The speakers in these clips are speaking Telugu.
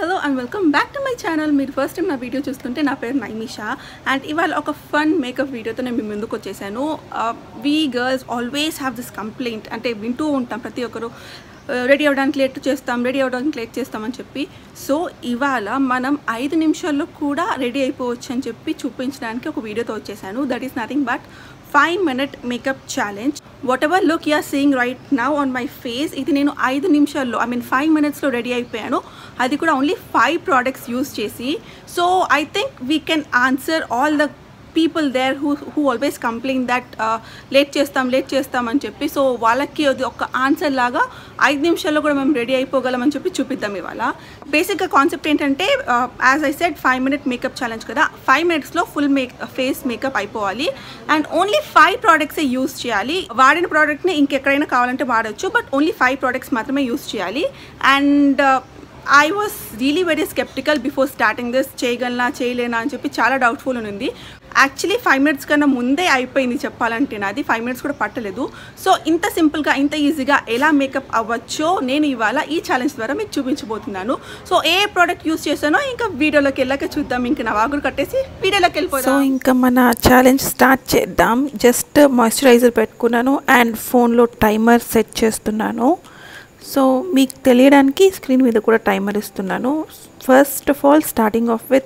Hello and welcome back to my channel మీరు ఫస్ట్ టైం నా వీడియో చూస్తుంటే నా పేరు నైమిషా అండ్ ఇవాళ ఒక ఫన్ మేకప్ వీడియోతో నేను మీ ముందుకు వచ్చేసాను we girls always have this complaint అంటే వింటూ ఉంటాం ప్రతి ఒక్కరు రెడీ అవ్వడానికి లేట్ చేస్తాం రెడీ అవ్వడానికి లేట్ చేస్తామని చెప్పి సో ఇవాళ మనం ఐదు నిమిషాల్లో కూడా రెడీ అయిపోవచ్చు అని చెప్పి చూపించడానికి ఒక వీడియోతో వచ్చేసాను that is nothing but five minute makeup challenge whatever look you're seeing right now on my face ఇది నేను ఐదు నిమిషాల్లో ఐ మీన్ ఫైవ్ మినిట్స్లో రెడీ అయిపోయాను అది కూడా ఓన్లీ ఫైవ్ ప్రోడక్ట్స్ యూస్ చేసి so I think we can answer all the people there who who always complaint that late చేస్తాం లేట్ చేస్తాం అని చెప్పి సో వాళ్ళకి అది ఒక ఆన్సర్ లాగా ఐదు నిమిషాల్లో కూడా మేము రెడీ అయిపోగలమని చెప్పి చూపిద్దాం ఇవాళ బేసిక్గా కాన్సెప్ట్ ఏంటంటే as I said five minute makeup challenge కదా ఫైవ్ మినిట్స్లో ఫుల్ మేక్ ఫేస్ మేకప్ అయిపోవాలి అండ్ ఓన్లీ ఫైవ్ ప్రోడక్ట్సే యూస్ చేయాలి వాడిన ప్రోడక్ట్ని ఇంకెక్కడైనా కావాలంటే వాడచ్చు బట్ ఓన్లీ ఫైవ్ ప్రోడక్ట్స్ మాత్రమే యూస్ చేయాలి and I was really very sceptical before starting this చేయగలనా చేయలేనా అని చెప్పి చాలా డౌట్ఫుల్ ఉంది యాక్చువల్లీ ఫైవ్ మినిట్స్ కన్నా ముందే అయిపోయింది చెప్పాలంటే నాది ఫైవ్ మినిట్స్ కూడా పట్టలేదు సో ఇంత సింపుల్గా ఇంత ఈజీగా ఎలా మేకప్ అవ్వచ్చో నేను ఇవాళ ఈ ఛాలెంజ్ ద్వారా మీకు చూపించబోతున్నాను సో ఏ ప్రోడక్ట్ యూస్ చేశానో ఇంకా వీడియోలోకి వెళ్ళాక చూద్దాం ఇంకా నా వాగులు కట్టేసి వీడియోలోకి సో వెళ్ళిపోదాం ఇంకా మన ఛాలెంజ్ స్టార్ట్ చేద్దాం జస్ట్ మాయిశ్చరైజర్ పెట్టుకున్నాను అండ్ ఫోన్లో టైమర్ సెట్ చేస్తున్నాను సో మీకు తెలియడానికి స్క్రీన్ మీద కూడా టైమర్ ఇస్తున్నాను first of all starting off with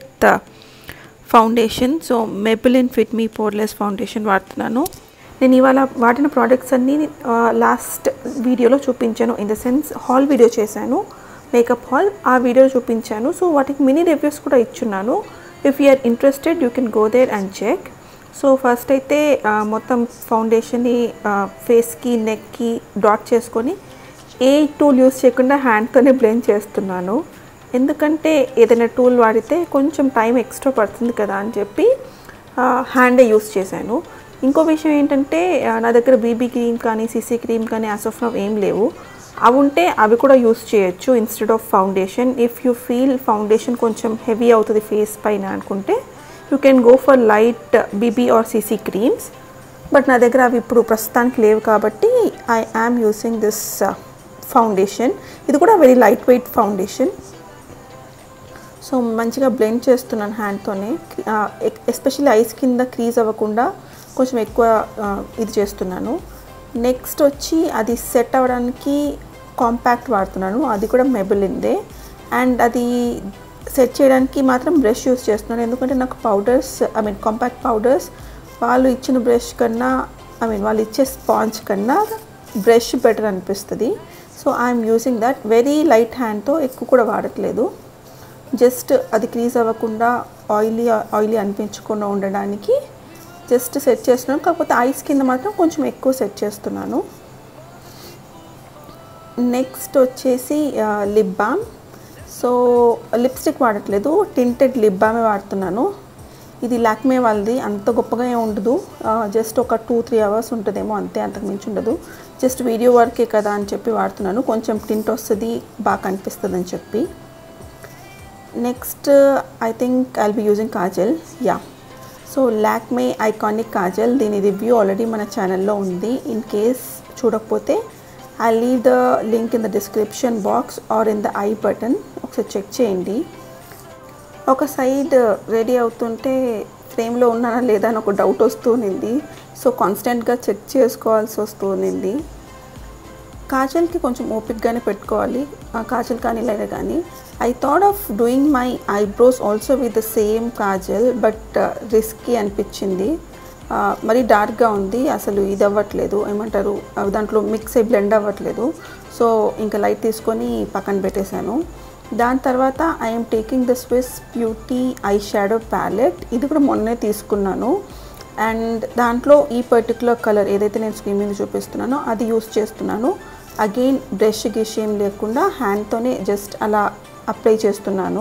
foundation so Maybelline Fit Me Poreless foundation వాడుతున్నాను నేను ఇవాళ వాడిన ప్రోడక్ట్స్ అన్నీ లాస్ట్ వీడియోలో చూపించాను in the sense haul video చేశాను మేకప్ హాల్ ఆ వీడియో చూపించాను సో వాటికి మినీ రివ్యూస్ కూడా ఇచ్చున్నాను if you are interested you can go there and check so first అయితే ఆ, మొత్తం ఫౌండేషన్ని ఫేస్కి నెక్కి డాట్ చేసుకొని ఏ టూల్ యూస్ చేయకుండా హ్యాండ్తోనే బ్లెండ్ చేస్తున్నాను ఎందుకంటే ఏదైనా టూల్ వాడితే కొంచెం టైం ఎక్స్ట్రా పడుతుంది కదా అని చెప్పి హ్యాండే యూస్ చేశాను ఇంకో విషయం ఏంటంటే ఆ, నా దగ్గర బీబీ క్రీమ్ కానీ సిసి క్రీమ్ కానీ యాజ్ ఆఫ్ ఏం లేవు అవి ఉంటే అవి కూడా యూస్ చేయొచ్చు instead of foundation if you feel foundation కొంచెం హెవీ అవుతుంది ఫేస్ పైన అనుకుంటే you can go for light BB or CC creams but నా దగ్గర అవి ఇప్పుడు ప్రస్తుతానికి లేవు కాబట్టి I am using this foundation ఇది కూడా very light weight foundation so మంచిగా బ్లెండ్ చేస్తున్నాను హ్యాండ్తోనే ఎస్పెషల్లీ ఐస్ కింద క్రీజ్ అవ్వకుండా కొంచెం ఎక్కువ ఆ, ఇది చేస్తున్నాను నెక్స్ట్ వచ్చి అది సెట్ అవ్వడానికి కాంపాక్ట్ వాడుతున్నాను అది కూడా మెబిలిందే అండ్ అది సెట్ చేయడానికి మాత్రం బ్రష్ యూస్ చేస్తున్నాను ఎందుకంటే నాకు powders I mean compact powders వాళ్ళు ఇచ్చిన బ్రష్ కన్నా ఐ మీన్ వాళ్ళు ఇచ్చే స్పాంజ్ కన్నా బ్రష్ బెటర్ అనిపిస్తుంది so I'm using that very light హ్యాండ్తో ఎక్కువ కూడా వాడట్లేదు జస్ట్ అది క్రీజ్ అవ్వకుండా ఆయిలీ ఆయిలీ అనిపించకుండా ఉండడానికి జస్ట్ సెట్ చేస్తున్నాను కాకపోతే ఐస్ కింద మాత్రం కొంచెం ఎక్కువ సెట్ చేస్తున్నాను నెక్స్ట్ వచ్చేసి లిప్ బామ్ సో లిప్స్టిక్ వాడట్లేదు టింటెడ్ లిప్ బామే వాడుతున్నాను ఇది లాక్మే వాళ్ళది అంత గొప్పగా ఏం ఉండదు జస్ట్ ఒక టూ త్రీ అవర్స్ ఉంటుందేమో అంతే అంతకు మించి ఉండదు జస్ట్ వీడియో వర్కే కదా అని చెప్పి వాడుతున్నాను కొంచెం టింట్ వస్తుంది బాగా కనిపిస్తుంది అని చెప్పి next I think I'll be using kajal yeah so Lakme Iconic kajal దీని రివ్యూ ఆల్రెడీ మన ఛానల్లో ఉంది ఇన్ కేస్ చూడకపోతే I leave the link in the description box or in the i button ఒకసారి చెక్ చేయండి ఒక సైడ్ రెడీ అవుతుంటే ఫ్రేమ్లో ఉన్నానా లేదా అని ఒక డౌట్ వస్తూ ఉన్నింది సో కాన్స్టెంట్గా చెక్ చేసుకోవాల్సి వస్తూ ఉన్నింది కాజల్కి కొంచెం ఓపిక్గానే పెట్టుకోవాలి ఆ కాజల్ కానీ లేదా కానీ I thought of doing my eyebrows also with the same kajal but risky అనిపించింది ఆ, మరీ డార్క్గా ఉంది అసలు ఇది అవ్వట్లేదు ఏమంటారు ఆ, దాంట్లో మిక్స్ అయి బ్లెండ్ అవ్వట్లేదు సో ఇంకా లైట్ తీసుకొని పక్కన పెట్టేశాను దాని తర్వాత I'm taking the Swiss Beauty eye shadow palette ఇది కూడా మొన్నే తీసుకున్నాను అండ్ దాంట్లో ఈ పర్టికులర్ కలర్ ఏదైతే నేను స్క్రీన్ మీద చూపిస్తున్నానో అది యూస్ చేస్తున్నాను అగైన్ బ్రష్ గిష్ ఏం లేకుండా హ్యాండ్తోనే జస్ట్ అలా అప్లై చేస్తున్నాను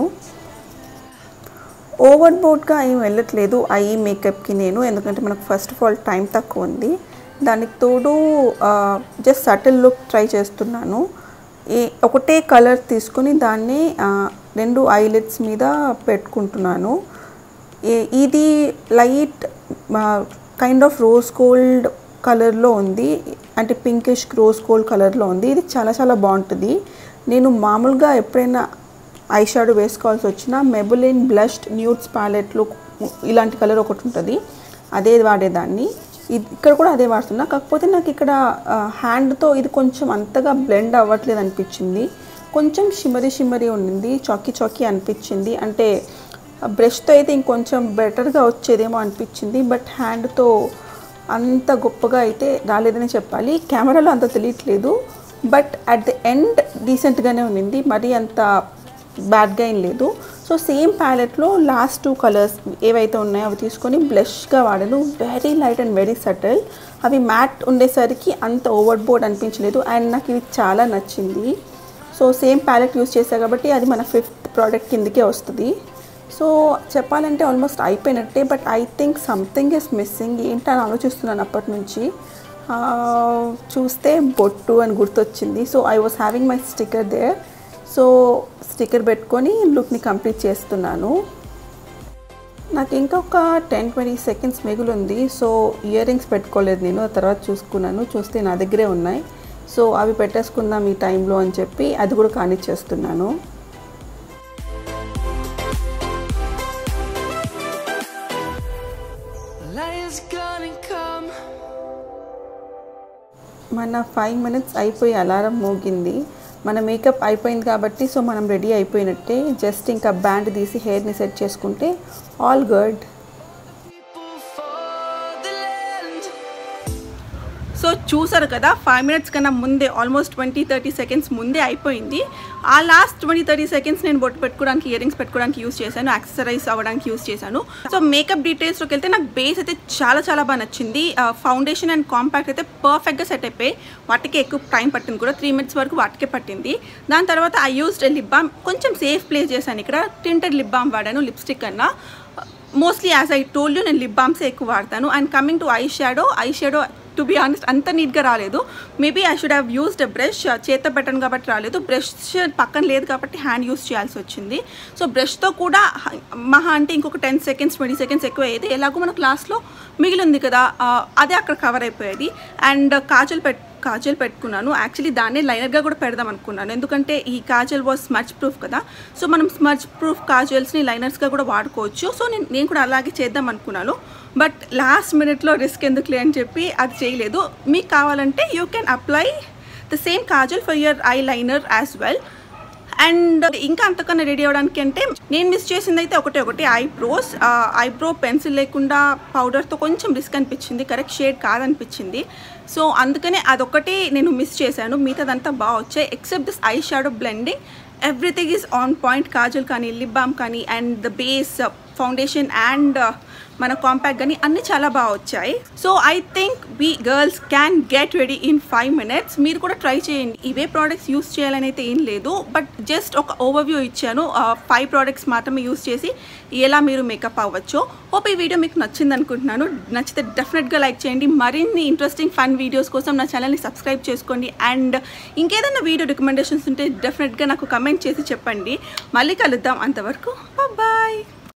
ఓవర్ బోర్డ్గా ఏం వెళ్ళట్లేదు ఐ మేకప్కి నేను ఎందుకంటే మనకు ఫస్ట్ ఆఫ్ ఆల్ టైం తక్కువ ఉంది దానికి తోడు జస్ట్ సటిల్ లుక్ ట్రై చేస్తున్నాను ఏ ఒకటే కలర్ తీసుకుని దాన్ని ఆ, రెండు ఐలెట్స్ మీద పెట్టుకుంటున్నాను ఏ- ఇది light kind of rose gold కలర్లో ఉంది అంటే పింకిష్ రోజ్ గోల్డ్ కలర్లో ఉంది ఇది చాలా చాలా బాగుంటుంది నేను మామూలుగా ఎప్పుడైనా ఐ షాడో వేసుకోవాల్సి వచ్చిన మెబులిన్ బ్లష్డ్ న్యూట్స్ ప్యాలెట్లో ఇలాంటి కలర్ ఒకటి ఉంటుంది అదే వాడేదాన్ని ఇది ఇక్కడ కూడా అదే వాడుతున్నా కాకపోతే నాకు ఇక్కడ హ్యాండ్తో ఇది కొంచెం అంతగా బ్లెండ్ అవ్వట్లేదు అనిపించింది కొంచెం షిమరీ షిమరీ ఉండింది చాకీ చాకీ అనిపించింది అంటే బ్రష్తో అయితే ఇంకొంచెం బెటర్గా వచ్చేదేమో అనిపించింది బట్ హ్యాండ్తో అంత గొప్పగా అయితే రాలేదని చెప్పాలి కెమెరాలో అంత తెలియట్లేదు బట్ అట్ ద ఎండ్ డీసెంట్గానే ఉండింది మరీ అంత బ్యాడ్గా ఏం లేదు సో సేమ్ ప్యాలెట్లో లాస్ట్ టూ కలర్స్ ఏవైతే ఉన్నాయో అవి తీసుకొని బ్లష్గా వాడాను very light and very subtle అవి మ్యాట్ ఉండేసరికి అంత ఓవర్ బోర్డ్ అనిపించలేదు అండ్ నాకు ఇది చాలా నచ్చింది సో సేమ్ ప్యాలెట్ యూస్ చేసా కాబట్టి అది మన ఫిఫ్త్ ప్రోడక్ట్ కిందకే వస్తుంది సో చెప్పాలంటే ఆల్మోస్ట్ అయిపోయినట్టే but I think something is missing ఏంటని ఆలోచిస్తున్నాను అప్పటి నుంచి ఆ, చూస్తే బొట్టు అని గుర్తొచ్చింది so I was having my sticker there so sticker పెట్టుకొని లుక్ని కంప్లీట్ చేస్తున్నాను నాకు ఇంకా ఒక టెన్ ట్వంటీ సెకండ్స్ మిగులుంది సో ఇయర్ రింగ్స్ పెట్టుకోలేదు నేను ఆ తర్వాత చూసుకున్నాను చూస్తే నా దగ్గరే ఉన్నాయి సో అవి పెట్టేసుకుందాం ఈ టైంలో అని చెప్పి అది కూడా కానిచ్చేస్తున్నాను Lion's gonna come. మన ఫైవ్ మినిట్స్ అయిపోయి అలారం మోగింది మన మేకప్ అయిపోయింది కాబట్టి సో మనం రెడీ అయిపోయినట్టే జస్ట్ ఇంకా బ్యాండ్ తీసి హెయిర్ని సెట్ చేసుకుంటే all good People for the land. So చూసారు కదా ఫైవ్ మినిట్స్ కన్నా ముందే ఆల్మోస్ట్ ట్వంటీ థర్టీ సెకండ్స్ ముందే అయిపోయింది ఆ లాస్ట్ ట్వంటీ థర్టీ సెకండ్స్ నేను బొట్టు పెట్టుకోవడానికి ఇయర్ రింగ్స్ పెట్టుకోవడానికి యూస్ చేశాను యాక్సెసరైజ్ అవ్వడానికి యూస్ చేశాను సో మేకప్ డీటెయిల్స్లోకి వెళ్తే నాకు బేస్ అయితే చాలా చాలా బాగా నచ్చింది ఫౌండేషన్ అండ్ కాంపాక్ట్ అయితే పర్ఫెక్ట్గా సెట్ అయిపోయి వాటికి ఎక్కువ టైం పట్టింది కూడా త్రీ మినిట్స్ వరకు వాటికే పట్టింది దాని తర్వాత ఐ యూస్డ్ లిప్ బామ్ కొంచెం సేఫ్ ప్లేస్ చేశాను ఇక్కడ టింటెడ్ లిప్ బామ్ వాడాను లిప్స్టిక్ కన్నా mostly as I told you నేను లిప్ బామ్సే ఎక్కువ వాడతాను and coming to eye shadow eye shadow to be honest అంత నీట్గా రాలేదు maybe I should have used brush చేత పెట్టను కాబట్టి రాలేదు బ్రష్ పక్కన లేదు కాబట్టి హ్యాండ్ యూస్ చేయాల్సి వచ్చింది సో బ్రష్తో కూడా హ- మహా అంటే ఇంకొక టెన్ సెకండ్స్ ట్వంటీ సెకండ్స్ ఎక్కువ అయ్యేది ఎలాగో మన క్లాస్లో మిగిలింది కదా ఆ, అదే అక్కడ కవర్ అయిపోయేది అండ్ కాజల్ పెట్ కాజల్ పెట్టుకున్నాను యాక్చువల్లీ దాన్నే లైనర్గా కూడా పెడదాం అనుకున్నాను ఎందుకంటే ఈ కాజల్ వాజ్ స్మచ్ ప్రూఫ్ కదా సో మనం స్మచ్ ప్రూఫ్ కాజల్స్ని లైనర్స్గా కూడా వాడుకోవచ్చు సో నేను నేను కూడా అలాగే చేద్దాం అనుకున్నాను బట్ లాస్ట్ మినిట్లో రిస్క్ ఎందుకులే అని చెప్పి అది చేయలేదు మీకు కావాలంటే you can apply the same kajal for your eyeliner as well and ఇంకా అంతకన్నా రెడీ అవ్వడానికి అంటే నేను మిస్ చేసింది అయితే ఒకటే ఒకటి ఐబ్రోస్ ఐబ్రో పెన్సిల్ లేకుండా పౌడర్తో కొంచెం రిస్క్ అనిపించింది కరెక్ట్ షేడ్ కాదనిపించింది సో అందుకనే అదొకటి నేను మిస్ చేశాను మిగతాదంతా బాగా వచ్చాయి except this eye shadow blending everything is on point kajal కానీ లిప్ బామ్ కానీ and the base foundation and మన కాంపాక్ట్ కానీ అన్నీ చాలా బాగా వచ్చాయి so I think we girls can get ready in five minutes మీరు కూడా ట్రై చేయండి ఇవే ప్రోడక్ట్స్ యూస్ చేయాలని అయితే ఏం లేదు బట్ జస్ట్ ఒక ఓవర్వ్యూ ఇచ్చాను ఫైవ్ ప్రోడక్ట్స్ మాత్రమే యూస్ చేసి ఎలా మీరు మేకప్ అవ్వచ్చు హోప్ ఈ వీడియో మీకు నచ్చింది అనుకుంటున్నాను నచ్చితే డెఫినెట్గా లైక్ చేయండి మరిన్ని ఇంట్రెస్టింగ్ ఫన్ వీడియోస్ కోసం నా ఛానల్ని సబ్స్క్రైబ్ చేసుకోండి అండ్ ఇంకేదైనా వీడియో రికమెండేషన్స్ ఉంటే డెఫినెట్గా నాకు కమెంట్ చేసి చెప్పండి మళ్ళీ కలుద్దాం అంతవరకు బాయ్